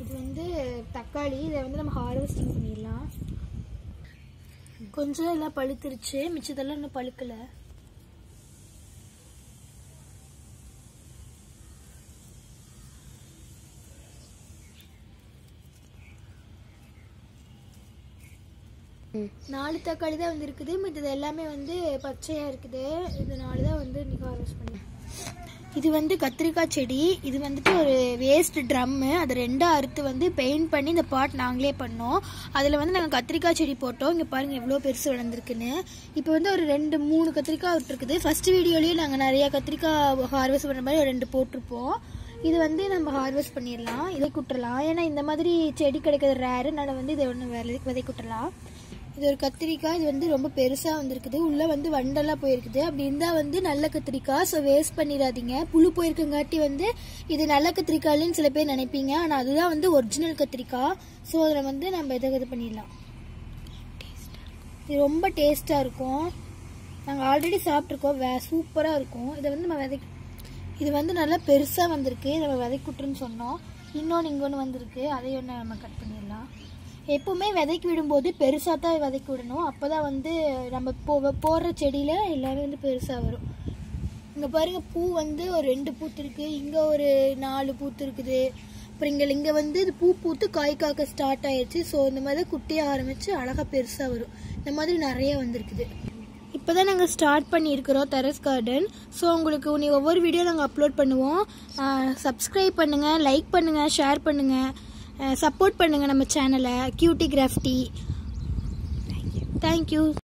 இது வந்து தக்காளி இதை வந்து நம்ம ஹார்வெஸ்டிங் பண்ணிடலாம் கொஞ்சம் எல்லாம் பழுத்துருச்சு மிச்சதெல்லாம் இன்னும் பழுக்கலை நாலு தக்காளி தான் வந்து இருக்குது மற்றது எல்லாமே வந்து பச்சையாக இருக்குது இது நாலு தான் வந்து இன்னைக்கு ஹார்வெஸ்ட் பண்ணி இது வந்து கத்திரிக்காய் செடி இது வந்துட்டு ஒரு வேஸ்ட் ட்ரம்மு அது ரெண்டாக அறுத்து வந்து பெயிண்ட் பண்ணி இந்த பாட் நாங்களே பண்ணோம் அதில் வந்து நாங்கள் கத்திரிக்காய் செடி போட்டோம் இங்கே பாருங்கள் எவ்வளோ பெருசு வளர்ந்துருக்குன்னு இப்போ வந்து ஒரு ரெண்டு மூணு கத்திரிக்காய் விட்டுருக்குது ஃபர்ஸ்ட் வீடியோலேயே நாங்கள் நிறையா கத்திரிக்காய் ஹார்வெஸ்ட் பண்ணுற மாதிரி ஒரு ரெண்டு போட்டிருப்போம் இது வந்து நம்ம ஹார்வெஸ்ட் பண்ணிடலாம் இதை குட்டலாம் ஏன்னா இந்த மாதிரி செடி கிடைக்கிறது ரேரு அதனால் வந்து இதை ஒன்று விதை விதை குட்டலாம் இது ஒரு கத்திரிக்காய் இது வந்து ரொம்ப பெருசாக வந்திருக்குது உள்ளே வந்து வண்டெல்லாம் போயிருக்குது அப்படி இருந்தால் வந்து நல்ல கத்திரிக்காய் ஸோ வேஸ்ட் பண்ணிடாதீங்க புழு போயிருக்கங்காட்டி வந்து இது நல்ல கத்திரிக்காய்லன்னு சில பேர் நினைப்பீங்க ஆனால் அதுதான் வந்து ஒரிஜினல் கத்திரிக்காய் ஸோ அதில் வந்து நம்ம இதை இது பண்ணிடலாம் இது ரொம்ப டேஸ்ட்டாக இருக்கும் நாங்கள் ஆல்ரெடி சாப்பிட்ருக்கோம் வே சூப்பராக இருக்கும் இதை வந்து நம்ம விதை இது வந்து நல்லா பெருசாக வந்திருக்கு நம்ம விதைக்குட்டுன்னு சொன்னோம் இன்னொன்று இங்கொன்று வந்திருக்கு அதையும் ஒன்று நம்ம கட் பண்ணிடலாம் எப்பவுமே விதைக்கு விடும்போது பெருசாக தான் விதைக்கு விடணும் அப்போ தான் வந்து நம்ம போ போடுற செடியில் எல்லாமே வந்து பெருசாக வரும் இங்கே பாருங்க பூ வந்து ஒரு ரெண்டு பூத்து இருக்கு இங்கே ஒரு நாலு பூத்து இருக்குது அப்புறம் இங்கே இங்கே வந்து இது பூ பூத்து காய் காக்க ஸ்டார்ட் ஆயிடுச்சு ஸோ இந்த மாதிரி தான் குட்டியாக ஆரம்பித்து அழகாக பெருசாக வரும் இந்த மாதிரி நிறைய வந்திருக்குது இப்போ தான் நாங்கள் ஸ்டார்ட் பண்ணியிருக்கிறோம் டெரஸ் கார்டன் ஸோ உங்களுக்கு நீ ஒவ்வொரு வீடியோ நாங்கள் அப்லோட் பண்ணுவோம் சப்ஸ்கிரைப் பண்ணுங்கள் லைக் பண்ணுங்கள் ஷேர் பண்ணுங்கள் சப்போர்ட் பண்ணுங்கள் நம்ம சேனலை கியூட்டி கிராஃப்டி தேங்க்யூ